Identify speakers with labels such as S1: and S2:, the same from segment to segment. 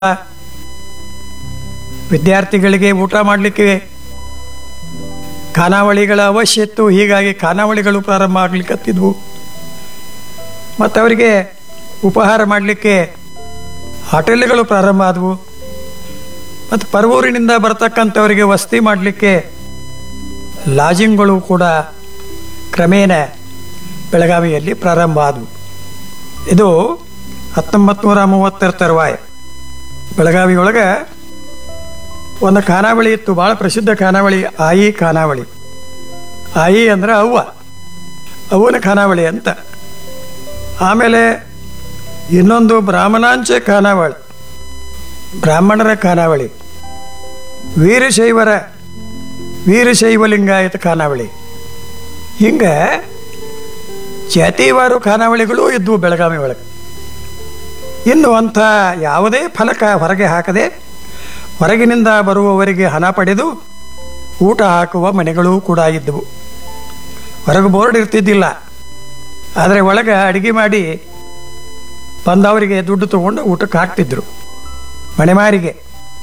S1: ವಿದ್ಯಾರ್ಥಿಗಳಿಗೆ ಊಟ ಮಾಡಲಿಕ್ಕೆ ಖಾನಾವಳಿಗಳ ಅವಶ್ಯ ಇತ್ತು ಹೀಗಾಗಿ ಖಾನಾವಳಿಗಳು ಪ್ರಾರಂಭ ಆಗ್ಲಿಕ್ಕತ್ತಿದ್ವು ಮತ್ತು ಅವರಿಗೆ ಉಪಹಾರ ಮಾಡಲಿಕ್ಕೆ ಹೋಟೆಲ್ಗಳು ಪ್ರಾರಂಭ ಆದವು ಮತ್ತು ಪರವೂರಿನಿಂದ ಬರ್ತಕ್ಕಂಥವರಿಗೆ ವಸತಿ ಮಾಡಲಿಕ್ಕೆ ಲಾಜಿಂಗ್ಗಳು ಕೂಡ ಕ್ರಮೇಣ ಬೆಳಗಾವಿಯಲ್ಲಿ ಪ್ರಾರಂಭ ಆದವು ಇದು ಹತ್ತೊಂಬತ್ತು ನೂರ ಮೂವತ್ತರ ತರುವಾಯ ಬೆಳಗಾವಿಯೊಳಗೆ ಒಂದು ಖಾನಾವಳಿ ಇತ್ತು ಭಾಳ ಪ್ರಸಿದ್ಧ ಖಾನಾವಳಿ ಆಯಿ ಖಾನಾವಳಿ ಆಯಿ ಅಂದ್ರೆ ಅವ್ವ ಅವ್ವನ ಖಾನಾವಳಿ ಅಂತ ಆಮೇಲೆ ಇನ್ನೊಂದು ಬ್ರಾಹ್ಮಣಾಂಚ ಖಾನಾವಳಿ ಬ್ರಾಹ್ಮಣರ ಖಾನಾವಳಿ ವೀರಶೈವರ ವೀರಶೈವ ಲಿಂಗಾಯತ ಖಾನಾವಳಿ ಹಿಂಗೆ ಜಾತಿವಾರು ಖಾನಾವಳಿಗಳು ಇದ್ವು ಬೆಳಗಾವಿ ಒಳಗೆ ಇನ್ನು ಅಂಥ ಯಾವುದೇ ಫಲಕ ಹೊರಗೆ ಹಾಕದೆ ಹೊರಗಿನಿಂದ ಬರುವವರಿಗೆ ಹಣ ಪಡೆದು ಊಟ ಹಾಕುವ ಮನೆಗಳೂ ಕೂಡ ಇದ್ದವು ಹೊರಗೆ ಬೋರ್ಡ್ ಇರ್ತಿದ್ದಿಲ್ಲ ಆದರೆ ಒಳಗೆ ಅಡಿಗೆ ಮಾಡಿ ಬಂದವರಿಗೆ ದುಡ್ಡು ತಗೊಂಡು ಊಟಕ್ಕೆ ಹಾಕ್ತಿದ್ರು ಮನೆಮಾರಿಗೆ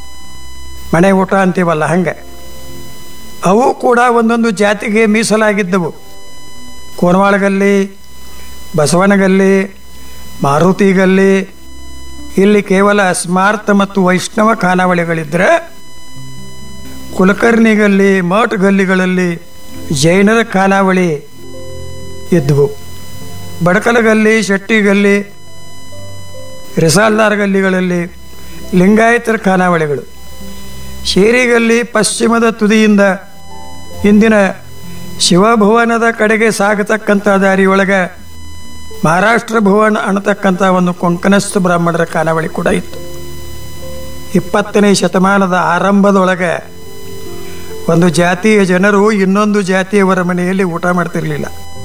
S1: ಮನೆ ಊಟ ಅಂತೀವಲ್ಲ ಹಂಗೆ ಅವು ಕೂಡ ಒಂದೊಂದು ಜಾತಿಗೆ ಮೀಸಲಾಗಿದ್ದವು ಕೋನವಾಳಗಲ್ಲಿ ಬಸವನಗಲ್ಲಿ ಮಾರುತಿಗಲ್ಲಿ ಇಲ್ಲಿ ಕೇವಲ ಸ್ಮಾರ್ಥ ಮತ್ತು ವೈಷ್ಣವ ಖಾನಾವಳಿಗಳಿದ್ದರೆ ಕುಲಕರ್ಣಿಗಲ್ಲಿ ಮಠ ಗಲ್ಲಿಗಳಲ್ಲಿ ಜೈನರ ಖಾನಾವಳಿ ಇದ್ವು ಬಡಕಲಗಲ್ಲಿ ಶೆಟ್ಟಿಗಲ್ಲಿ ರಿಸಾಲ್ದಾರ್ ಗಲ್ಲಿಗಳಲ್ಲಿ ಲಿಂಗಾಯತರ ಖಾನಾವಳಿಗಳು ಶೇರಿಗಲ್ಲಿ ಪಶ್ಚಿಮದ ತುದಿಯಿಂದ ಇಂದಿನ ಶಿವಭುವನದ ಕಡೆಗೆ ಸಾಗತಕ್ಕಂಥ ದಾರಿಯೊಳಗೆ ಮಹಾರಾಷ್ಟ್ರ ಭುವನ ಅನ್ನತಕ್ಕಂಥ ಒಂದು ಕೊಂಕಣಸ್ಥ ಬ್ರಾಹ್ಮಣರ ಖಾನಾವಳಿ ಕೂಡ ಇತ್ತು ಇಪ್ಪತ್ತನೇ ಶತಮಾನದ ಆರಂಭದೊಳಗೆ ಒಂದು ಜಾತಿಯ ಜನರು ಇನ್ನೊಂದು ಜಾತಿಯವರ ಮನೆಯಲ್ಲಿ ಊಟ ಮಾಡ್ತಿರ್ಲಿಲ್ಲ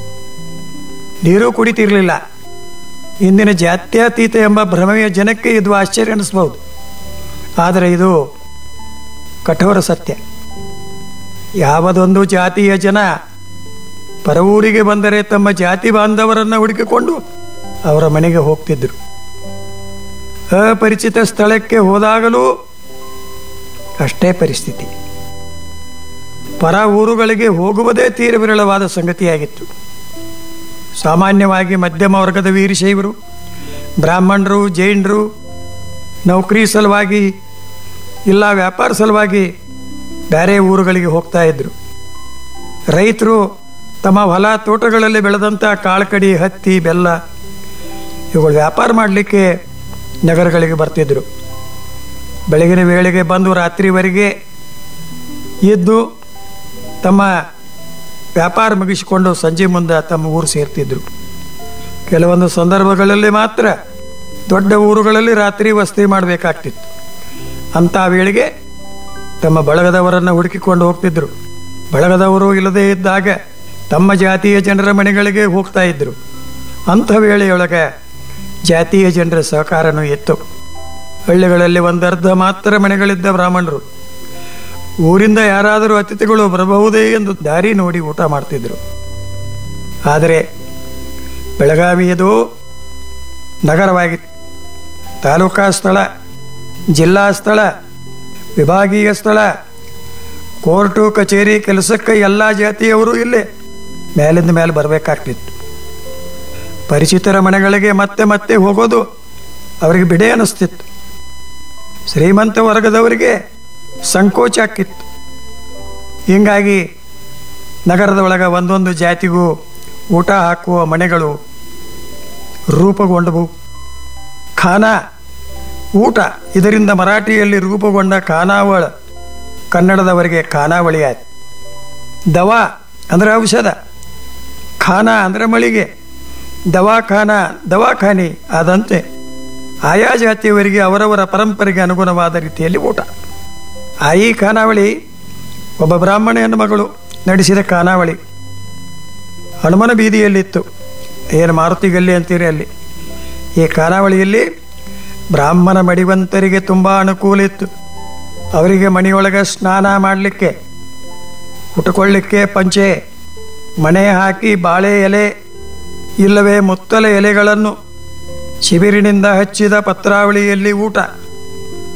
S1: ನೀರು ಕುಡಿತಿರ್ಲಿಲ್ಲ ಇಂದಿನ ಜಾತ್ಯತೀತ ಎಂಬ ಭ್ರಮೆಯ ಜನಕ್ಕೆ ಇದು ಆಶ್ಚರ್ಯ ಅನಿಸ್ಬೋದು ಆದರೆ ಇದು ಕಠೋರ ಸತ್ಯ ಯಾವುದೊಂದು ಜಾತಿಯ ಜನ ಪರವೂರಿಗೆ ಬಂದರೆ ತಮ್ಮ ಜಾತಿ ಬಾಂಧವರನ್ನು ಹುಡುಕಿಕೊಂಡು ಅವರ ಮನೆಗೆ ಹೋಗ್ತಿದ್ದರು ಅಪರಿಚಿತ ಸ್ಥಳಕ್ಕೆ ಹೋದಾಗಲೂ ಅಷ್ಟೇ ಪರಿಸ್ಥಿತಿ ಪರ ಊರುಗಳಿಗೆ ಹೋಗುವುದೇ ತೀರ ವಿರಳವಾದ ಸಂಗತಿಯಾಗಿತ್ತು ಸಾಮಾನ್ಯವಾಗಿ ಮಧ್ಯಮ ವರ್ಗದ ವೀರಶೈವರು ಬ್ರಾಹ್ಮಣರು ಜೈನರು ನೌಕರಿ ಸಲುವಾಗಿ ಇಲ್ಲ ವ್ಯಾಪಾರ ಸಲುವಾಗಿ ಬೇರೆ ಊರುಗಳಿಗೆ ಹೋಗ್ತಾ ಇದ್ರು ರೈತರು ತಮ್ಮ ಹೊಲ ತೋಟಗಳಲ್ಲಿ ಬೆಳೆದಂಥ ಕಾಳುಕಡಿ ಹತ್ತಿ ಬೆಲ್ಲ ಇವುಗಳು ವ್ಯಾಪಾರ ಮಾಡಲಿಕ್ಕೆ ನಗರಗಳಿಗೆ ಬರ್ತಿದ್ರು ಬೆಳಗಿನ ವೇಳೆಗೆ ಬಂದು ರಾತ್ರಿವರೆಗೆ ಇದ್ದು ತಮ್ಮ ವ್ಯಾಪಾರ ಮುಗಿಸಿಕೊಂಡು ಸಂಜೆ ಮುಂದೆ ತಮ್ಮ ಊರು ಸೇರ್ತಿದ್ರು ಕೆಲವೊಂದು ಸಂದರ್ಭಗಳಲ್ಲಿ ಮಾತ್ರ ದೊಡ್ಡ ಊರುಗಳಲ್ಲಿ ರಾತ್ರಿ ವಸತಿ ಮಾಡಬೇಕಾಗ್ತಿತ್ತು ಅಂಥ ವೇಳೆಗೆ ತಮ್ಮ ಬಳಗದವರನ್ನು ಹುಡುಕಿಕೊಂಡು ಹೋಗ್ತಿದ್ರು ಬಳಗದವರು ಇಲ್ಲದೇ ಇದ್ದಾಗ ತಮ್ಮ ಜಾತಿಯ ಜನರ ಮನೆಗಳಿಗೆ ಹೋಗ್ತಾ ಇದ್ರು ಅಂಥ ವೇಳೆಯೊಳಗೆ ಜಾತಿಯ ಜನರ ಸಹಕಾರನೂ ಇತ್ತು ಹಳ್ಳಿಗಳಲ್ಲಿ ಒಂದರ್ಧ ಮಾತ್ರ ಮನೆಗಳಿದ್ದ ಬ್ರಾಹ್ಮಣರು ಊರಿಂದ ಯಾರಾದರೂ ಅತಿಥಿಗಳು ಬರಬಹುದೇ ಎಂದು ದಾರಿ ನೋಡಿ ಊಟ ಮಾಡ್ತಿದ್ರು ಆದರೆ ಬೆಳಗಾವಿಯದು ನಗರವಾಗಿತ್ತು ತಾಲೂಕಾ ಸ್ಥಳ ಜಿಲ್ಲಾ ಸ್ಥಳ ವಿಭಾಗೀಯ ಸ್ಥಳ ಕೋರ್ಟು ಕಚೇರಿ ಕೆಲಸಕ್ಕೆ ಎಲ್ಲ ಜಾತಿಯವರು ಇಲ್ಲೇ ಮೇಲಿಂದ ಮೇಲೆ ಬರಬೇಕಾಗ್ತಿತ್ತು ಪರಿಚಿತರ ಮನೆಗಳಿಗೆ ಮತ್ತೆ ಮತ್ತೆ ಹೋಗೋದು ಅವರಿಗೆ ಬಿಡೆ ಅನ್ನಿಸ್ತಿತ್ತು ಶ್ರೀಮಂತ ವರ್ಗದವರಿಗೆ ಸಂಕೋಚ ಆಕ್ಕಿತ್ತು ಹೀಗಾಗಿ ನಗರದ ಒಳಗೆ ಒಂದೊಂದು ಜಾತಿಗೂ ಊಟ ಹಾಕುವ ಮನೆಗಳು ರೂಪುಗೊಂಡವು ಖಾನ ಊಟ ಇದರಿಂದ ಮರಾಠಿಯಲ್ಲಿ ರೂಪುಗೊಂಡ ಖಾನಾವಳ ಕನ್ನಡದವರಿಗೆ ಖಾನಾವಳಿ ಆಯ್ತು ದವಾ ಅಂದರೆ ಔಷಧ ಖಾನ ಅಂದರೆ ಮಳಿಗೆ ದವಾಖಾನ ದವಾಖಾನೆ ಆದಂತೆ ಆಯಾ ಜಾತಿಯವರಿಗೆ ಅವರವರ ಪರಂಪರೆಗೆ ಅನುಗುಣವಾದ ರೀತಿಯಲ್ಲಿ ಊಟ ಆಯಿ ಖಾನಾವಳಿ ಒಬ್ಬ ಬ್ರಾಹ್ಮಣನ ಮಗಳು ನಡೆಸಿದ ಖಾನಾವಳಿ ಹನುಮನ ಬೀದಿಯಲ್ಲಿತ್ತು ಏನು ಮಾರುತಿ ಗಲ್ಲಿ ಅಂತೀರಿ ಅಲ್ಲಿ ಈ ಖಾನಾವಳಿಯಲ್ಲಿ ಬ್ರಾಹ್ಮಣ ಮಡಿವಂತರಿಗೆ ತುಂಬ ಅನುಕೂಲ ಇತ್ತು ಅವರಿಗೆ ಮನೆಯೊಳಗೆ ಸ್ನಾನ ಮಾಡಲಿಕ್ಕೆ ಉಟ್ಕೊಳ್ಳಿಕ್ಕೆ ಪಂಚೆ ಮಣೆ ಹಾಕಿ ಬಾಳೆ ಎಲೆ ಇಲ್ಲವೇ ಮುತ್ತಲ ಎಲೆಗಳನ್ನು ಶಿಬಿರಿನಿಂದ ಹಚ್ಚಿದ ಪತ್ರಾವಳಿಯಲ್ಲಿ ಊಟ